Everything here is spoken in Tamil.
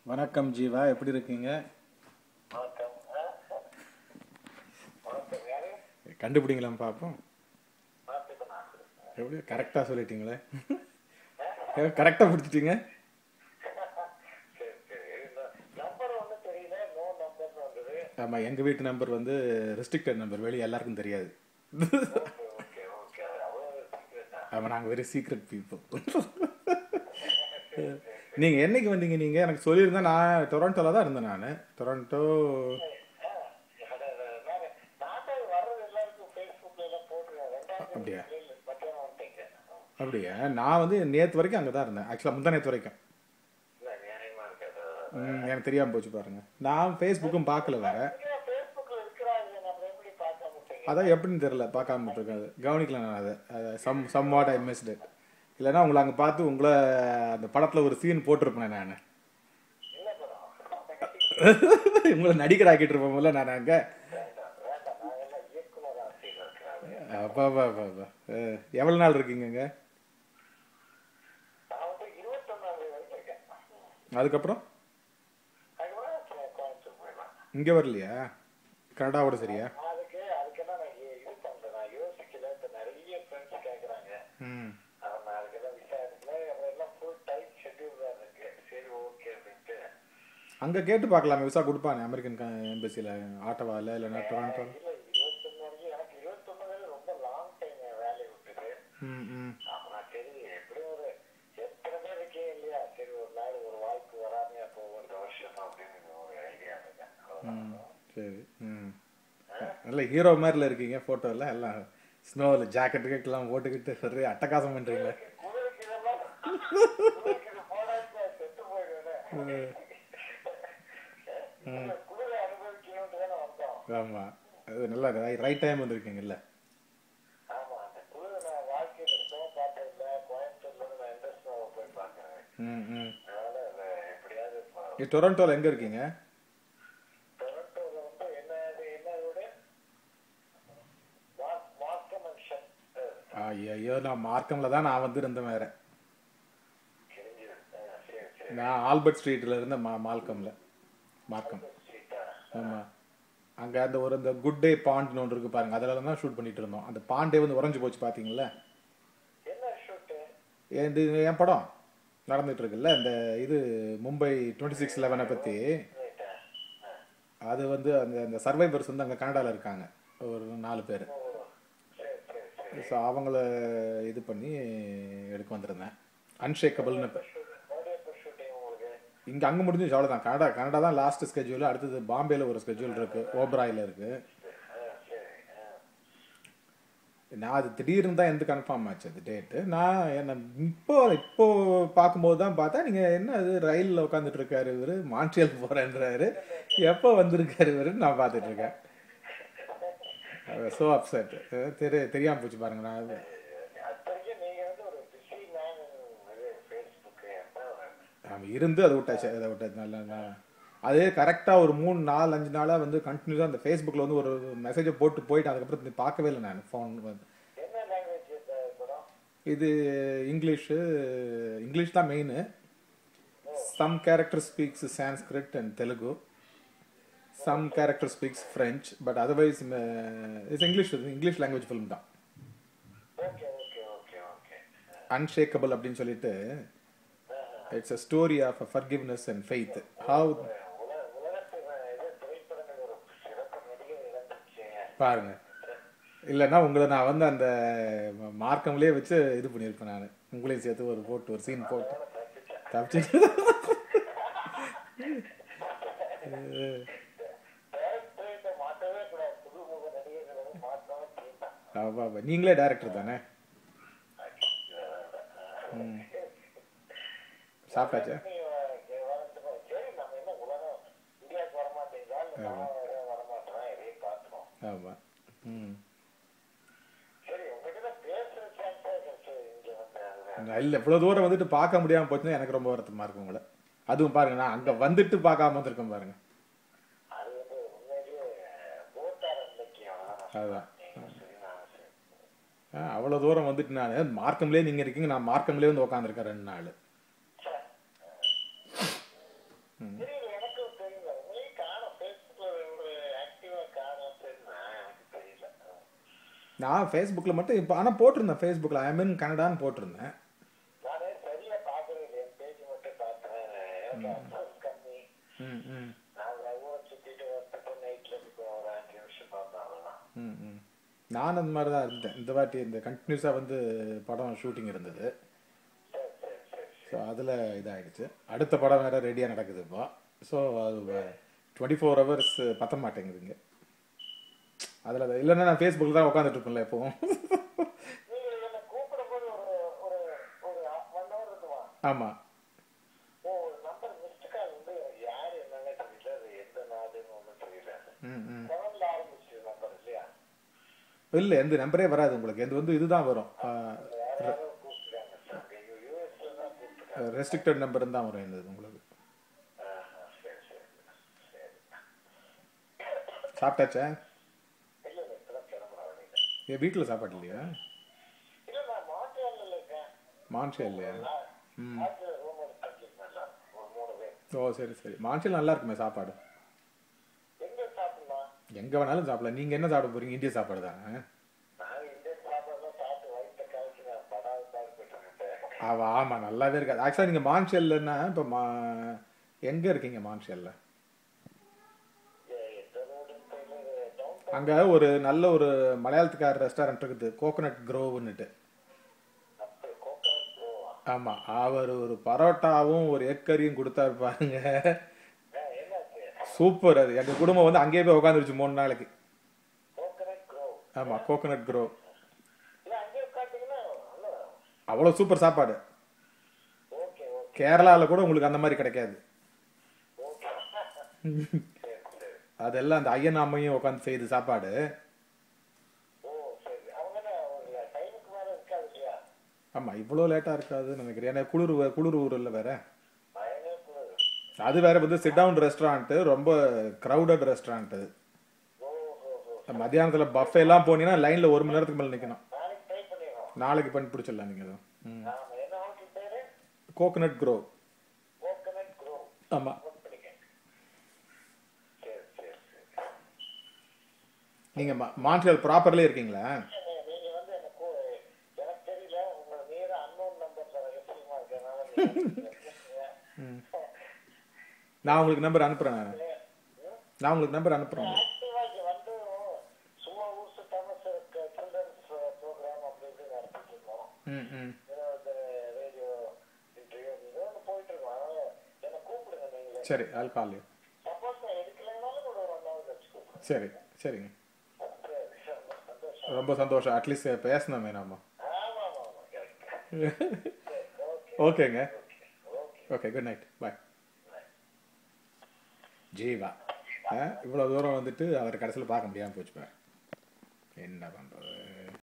வணக்கம் ஜீவா எப்படி இருக்கீங்க வணக்கம் வணக்கம் யாரு கண்டுபிடிங்களாம் பார்ப்போம் பார்த்துட்டு நான் எப்படி கரெக்டாக சொல்லிட்டீங்களே கரெக்டாக பிடிச்சிட்டீங்க சரி சரி நம்பர் ஒன்றும் தெரியல நோ நம்பர்னு வந்தது ஆமாம் எங்கள் வீட்டு நம்பர் வந்து ரெஸ்ட்ரிக்டட் நம்பர் வெளியே எல்லாருக்கும் தெரியாது ஓகே ஓகே ஓகே அவ்வளோ secret ஆ? ஆமாம் நாங்கள் வெரி சீக்ரெட் பீப்புள் நீங்கள் என்னைக்கு வந்தீங்க நீங்கள் எனக்கு சொல்லியிருந்தா நான் டொரண்டோவில் தான் இருந்தேன் நான் டொரண்டோ ஆ, அட, அட, நானு- நான் தான் வர்றது எல்லாருக்கும் Facebookல எல்லாம் போட்டுருவேன். ரெண்டாம் தேதி அப்படியா? வெளியில மத்தியானம் வந்துட்டீங்க. அப்படியா நான் வந்து நேற்று வரைக்கும் அங்கே தான் இருந்தேன் ஆக்சுவலாக முந்தா நேற்று வரைக்கும் இல்ல, நியாயமா இருக்காது. ம், எனக்கு தெரியாமல் போச்சு பாருங்க நான் ஃபேஸ்புக்கும் பார்க்கல வேற நீங்க Facebookல இருக்கிறாங்க, நம்ம எப்படி பார்க்காம விட்டீங்க? அதான் எப்படின்னு தெரியல பார்க்காம இருக்காது கவனிக்கல நான் அதை some some what I missed it இல்லைன்னா உங்களை அங்கே பார்த்து உங்களை அந்த படத்தில் ஒரு சீன் போட்டிருப்பேன் நான் என்ன படம்? உங்களை நடிகர் ஆக்கிட்டு இருப்போம்ல நான் அங்கே வேண்டாம், வேண்டாம். நாங்கெல்லாம் இயக்குனர் ஆசையில் இருக்கிறாங்க. அப்பா அப்பா அப்பா அப்பா எவ்வளோ நாள் இருக்கீங்க இங்க? நான் வந்து இருபத்தொன்னாம் தேதி வரைக்கும் இருக்கேன். அதுக்கப்புறம் அதுக்கப்புறம் கோயம்புத்தூர் போயிடலாம். இங்கே வரலையா கனடாவோட சரியா அதுக்கு அதுக்கெல்லாம் நான் இ- இது பண்றேன் நான் யோசிக்கல இப்ப நிறைய ஃப்ரெண்ட்ஸ் கேக்குறாங்க ம் அவன் நான் அதுக்கெல்லாம் விசாரிக்கல அப்புறம் எல்லாம் ஃபுல் டைட் ஷெட்யூல் தான் இருக்கு சரி ஓகே அப்படின்ட்டு அங்கே கேட்டு பார்க்கலாமே விசா கொடுப்பானே அமெரிக்கன் எம்பசியில் ஆட்டோவாவில் இல்லைன்னா டொரண்டோ இல்ல இருபத்தொன்னு வரைக்கும் எனக்கு இருபத்தொன்னு ரொம்ப லாங் டைம் வேலையை விட்டுது ம் ம் அப்ப நான் சரி எப்படியும் ஒரு எத்தனை பேர் இருக்கே இல்லையா சரி ஒரு நாள் ஒரு வாய்ப்பு வராமையா போகும் இந்த வருஷம் அப்படின்னு ஒரு ஐடியா இருக்கேன் ம் சரி ம் நல்ல ஹீரோ மாதிரில இருக்கீங்க ஃபோட்டோவில் எல்லாம் ஸ்னோவில் ஜாக்கெட்டு கீக்கெல்லாம் போட்டுக்கிட்டு சரி அட்டகாசம் பண்ணுறீங்களே குதிரைக்கு இதெல்லாம் குதிரைக்கு இது போடாம செத்து போயிடுவேன் குதிரை அனுபவிக்கணும்னு தானே வந்தோம் ஆமாம் அது நல்லா ரைட் டைம் வந்திருக்கீங்கல்ல ஆமா அந்த குதிரை நான் வாழ்க்கையில ஸ்னோ பார்த்ததில்ல கோயம்புத்தூர்ல இருந்து நான் எந்த ஸ்னோவை போய் பார்க்கறேன் ம் ம் அதனால அதை எப்படியாவது இப்போ நீ டொரண்டோவில் எங்கே இருக்கீங்க டொரண்டோல வந்து என்ன இது என்ன அதோட மார்க்கம் அண்ட் ஷட் ஐயோ நான் மார்க்கமில் தான் நான் வந்து இருந்தேன் வேற கிழிஞ்சிரு சரி சரி நான் ஆல்பர்ட் ஸ்ட்ரீட்டில் இருந்த மா மால்கமில் மார்க்கம் சீட்டா ஆமாம் அங்கே அந்த ஒரு அந்த குட் டே பாண்ட்னு ஒன்று இருக்குது பாருங்க அதில் தான் ஷூட் பண்ணிட்டு இருந்தோம் அந்த பாண்டே வந்து உறைஞ்சு போச்சு பார்த்தீங்களா என்ன ஷூட்டு இது என் படம் நடந்துட்டு இருக்குல்ல இந்த இது மும்பை டுவெண்ட்டி சிக்ஸ் லெவனை பற்றி ரைட்டா அது வந்து அந்த அந்த சர்வைவர்ஸ் வந்து அங்கே கனடாவில் இருக்காங்க ஒரு நாலு பேர் ஓ சரி சரி சரி ஸோ அவங்கள இது பண்ணி எடுக்க வந்திருந்தேன் அன்ஷேக்கபிள்னு இப்போ மறுபடியும் எப்போ ஷூட்டிங் உங்களுக்கு இங்கே அங்கே முடிஞ்சிச்சு அவ்வளோதான் கனடா கனடா தான் லாஸ்ட் ஸ்கெட்யூல் அடுத்தது பாம்பேல ஒரு ஸ்கெட்யூல் இருக்குது ஓப்ராயில் இருக்குது ஆ சரி ஆ நான் அது திடீர்னு தான் எந்த கன்ஃபார்ம் ஆச்சு அது டேட்டு நான் என்ன இப்போ இப்போ பார்க்கும்போது தான் பார்த்தா நீங்கள் என்ன அது ரயிலில் உட்காந்துட்டு இருக்காரு இவர் மான்ட்ரியல் போகிறேன்றாரு எப்போ வந்திருக்காரு இவர் நான் பார்த்துட்டு இருக்கேன் ஸோ அப்செட் தெரிய தெரியாமல் போச்சு பாருங்க நான் அது- அப்பறையும் நீங்க வந்து ஒரு பிஸி மேன் இது ஃபேஸ்புக் எப்போ ஆமா, இருந்து அதை விட்டாச்சு அதை விட்டாச்சு நல்லா நான் அது கரெக்டாக ஒரு மூணு நாலு அஞ்சு நாளாக வந்து கண்டினியூஸாக அந்த ஃபேஸ்புக்கில் வந்து ஒரு மெசேஜை போட்டு போயிட்டு அதுக்கப்புறம் திருப்பி பார்க்கவே இல்லை நான் ஃபோன் என்ன லாங்குவேஜ் இந்த படம் இது இங்கிலீஷு இங்கிலீஷ் தான் main some character speaks Sanskrit and Telugu some character speaks French but otherwise it's English English language film தான் okay okay okay okay unshakeable அப்படின்னு சொல்லிட்டு it's a story of forgiveness and faith how உலக உலகத்தில் இது திரைப்படங்கள் ஒரு சிறப்பு நடிகர் இழந்துச்சு பாருங்க இல்லைன்னா உங்களை நான் வந்து அந்த மார்க்கம்லேயே வச்சு இது பண்ணியிருப்பேன் நான் உங்களையும் சேர்த்து ஒரு போட்டு ஒரு சீன் போட்டு தப்பிச்சு டேரக்டரேட்டை மாற்றவே கூடாது புதுமுக நடிகர்கள் வந்து மாற்றவே தீர்ந்தான் ஆமா, ஆமா. நீங்களே டைரக்டர் தானே ம். சாப்பிட்டாச்சா நீ வரதுக்கு சரி நம்ம என்ன உலகம் இந்தியாவுக்கு வரமாட்டேங்களா இல்லை நான் வேற வரமாட்டேன் இதையும் பார்த்துக்கோம் ஆமாம் ம் சரி உங்ககிட்ட பேசுற சான்ஸே கிடைச்சு இங்க வந்து அதுல இல்லை இவ்வளோ தூரம் வந்துட்டு பார்க்க முடியாமல் போச்சுன்னா எனக்கு ரொம்ப வருத்தமாக இருக்கும் உங்களை அதுவும் பாருங்க நான் அங்கே வந்துட்டு பார்க்காம வந்திருக்கேன் பாருங்க அது வந்து உண்மையிலேயே போட்டார் இலக்கியம் அதான். நீங்க சரி நான் சரி ஆ, அவ்வளோ தூரம் வந்துட்டு நான் மார்க்கம்லேயே நீங்கள் இருக்கீங்க நான் மார்க்கம்லேயே வந்து உட்காந்துருக்கேன் ரெண்டு நாள் ச்சே. நான் ஃபேஸ்புக்கில் மட்டும் இப்போ ஆனால் போட்டிருந்தேன் ஃபேஸ்புக்கில் ஐ மீன் கனடான்னு போட்டிருந்தேன் நானே சரியா பாக்குறது இல்ல என் பேஜ் மட்டும் பார்த்தேன் எனக்கு அட்ரஸ் கம்மி ம் ம் நான் ஊரை சுத்திட்டு வரத்துக்கு நைட்ல இருக்கு ஒரு அஞ்சு நிமிஷம் பார்த்தேன் அவ்வளவுதான் ம் ம் நான் அந்த மாதிரி தான் இருந்தேன் இந்த வாட்டி இந்த கண்டினியூஸாக வந்து படம் ஷூட்டிங் இருந்தது சரி சரி சரி ஸோ அதில் இதாகிடுச்சு அடுத்த படம் வேறு ரெடியாக நடக்குது இப்போ ஸோ அது டுவெண்ட்டி ஃபோர் ஹவர்ஸ் பத்த மாட்டேங்குதுங்க அதில் இல்லைன்னா நான் ஃபேஸ்புக்கில் தான் உட்காந்துட்டு இருப்பேன்ல எப்போவும் நீங்க என்ன கூப்பிடும்போது ஒரு ஒரு ஒரு ஒன் ஹவர் இருக்குமா ஆமாம் ஓ நம்பர் மிஸ்டு கால் வந்து யாரு என்னன்னே தெரியல அது எந்த நாடுன்னு ஒன்றும் தெரியல ம் ம் செவன்ல ஆரம்பிச்சு நம்பர் இல்லையா இல்லை எந்த நம்பரே வராது உங்களுக்கு எந்த வந்து இதுதான் வரும் வேற யாரோ கூப்பிட்டுருக்காங்க சார் யூஎஸ்ல தான் கூப்பிட்டுருக்காங்க ரெஸ்ட்ரிக்டட் நம்பர் தான் வரும் இந்த உங்களுக்கு ஆஹா, சரி சரி சரி சாப்பிட்டாச்சா இல்ல இல்ல இப்பதான் கிளம்புறேன் வெளியில ஏன் வீட்டில் சாப்பாடு இல்லையா இல்ல நான் மாற்றியால இருக்கேன் மான்ஷே இல்லையா மாற்று ரூம் எடுத்துருக்கீங்களா ஒரு மூணு பேர் ஓ சரி சரி மான்ஷில் நல்லா இருக்குமே சாப்பாடு எங்க சாப்பிடலாம் எங்கே வேணாலும் சாப்பிடலாம் நீங்கள் என்ன சாப்பிட போகிறீங்க இந்திய சாப்பாடு தானே நான் இந்தியன் சாப்பாடுலாம் சாப்பிட்டு வயிற்ற கழிச்சு நான் படாது பாடுபட்டு இருக்கேன் ஆவா ஆமாம் நல்லாவே இருக்காது ஆக்சுவலாக நீங்கள் மான்ஷெல்லுன்னா இப்போ மா எங்கே இருக்கீங்க மான்ஷெல்ல எந்த ரோடுன்னு தெரியல டவுன் அங்கே ஒரு நல்ல ஒரு மலையாளத்துக்கார ரெஸ்டாரண்ட் இருக்குது கோகனட் க்ரோவ்னுட்டு அப்படி கோக்கனட் ப்ரோவா ஆமாம் அவர் ஒரு பரோட்டாவும் ஒரு எக் கறியும் கொடுத்தாரு பாருங்க என்னாச்சு சூப்பர் அது எங்கள் குடும்பம் வந்து அங்கேயே போய் உட்காந்துருச்சு மூணு நாளைக்கு கோக்கனட் க்ரோவ் ஆமாம் கோகனட் க்ரோவ் இல்ல அங்கே உட்காந்தீங்கன்னா நல்லா அவ்வளோ சூப்பர் சாப்பாடு ஓகே ஓகே கேரளாவில் கூட உங்களுக்கு அந்த மாதிரி கிடைக்காது ஓகே சரி சரி அதெல்லாம் அந்த ஐயன் அம்மையும் உட்காந்து செய்யுது சாப்பாடு ஓ சரி அவங்க என்ன ஒரு டைமுக்கு மேல இருக்காது இல்லையா ஆமாம் இவ்வளோ லேட்டாக இருக்காதுன்னு நினைக்கிறேன் ஏன்னா குளிர் வே- குளிர் ஊர் இல்லை வேற பயங்கர குளிர் அது வேற வந்து சிட் டவுன் ரெஸ்டாரண்ட்டு ரொம்ப க்ரௌடட் ரெஸ்டாரண்ட் அது ஓ ஓ ஓ மத்தியானத்தில் பஃபேலாம் போனீங்கன்னா லைனில் ஒரு மணி நேரத்துக்கு மேலே நிற்கணும் நாளைக்கு ட்ரை பண்ணிடுறோம் நாளைக்கு பண்ணி பிடிச்சிடலாம் நீங்கள் அதுவும் ம் ஆமா என்ன ஹோட்டல் பேரு கோகனட் க்ரோவ் கோகனட் க்ரோவ் ஆமாம் நோட் பண்ணிக்கங்க சரி சரி சரி நீங்கள் மா மான்ட்ரியல் ப்ராப்பர்லேயே இருக்கீங்களா நீங்க நீங்க வந்து எனக்கு கூ- எனக்கு தெரியல உங்க நேர அன்னோன் நம்பர்ல ரகசியமா இருக்கனால நீங்க நான் உங்களுக்கு நம்பர் அனுப்புகிறேன் நான் நான் உங்களுக்கு நம்பர் அனுப்புகிறேன் ஆக்டிவா இங்க வந்து சும்மா ஊர் சுத்தாம சில்ட்ரன்ஸ் ப்ரோக்ராம் அப்படி இப்படி நடத்திட்டு இருந்தோம் ம் ம் ஏதோ இந்த ரேடியோ இன்டர்வியூ ஏதோ ஒன்று போயிட்டு இருக்கோம் அதனால என்னை கூப்பிடுங்க நீங்களே சரி ஆல் கால் யூ சப்போஸ் நான் எடுக்கலைனாலும் ஒரு ஒன் ஹவர் வச்சு கூப்பிடுங்க சரி சரிங்க சரி ரொம்ப சந்தோஷம் ரொம்ப சந்தோஷம் அட்லீஸ்ட் பேசணுமே நாம ஆமா ஆமா ஆமா கரெக்ட் ஓகே ஓகேங்க okay okay good night bye Jeeva ஆ இவ்வளோ தூரம் வந்துட்டு அவர் கடைசியில் பார்க்க முடியாமல் போச்சு பாரு என்ன பண்ணுறது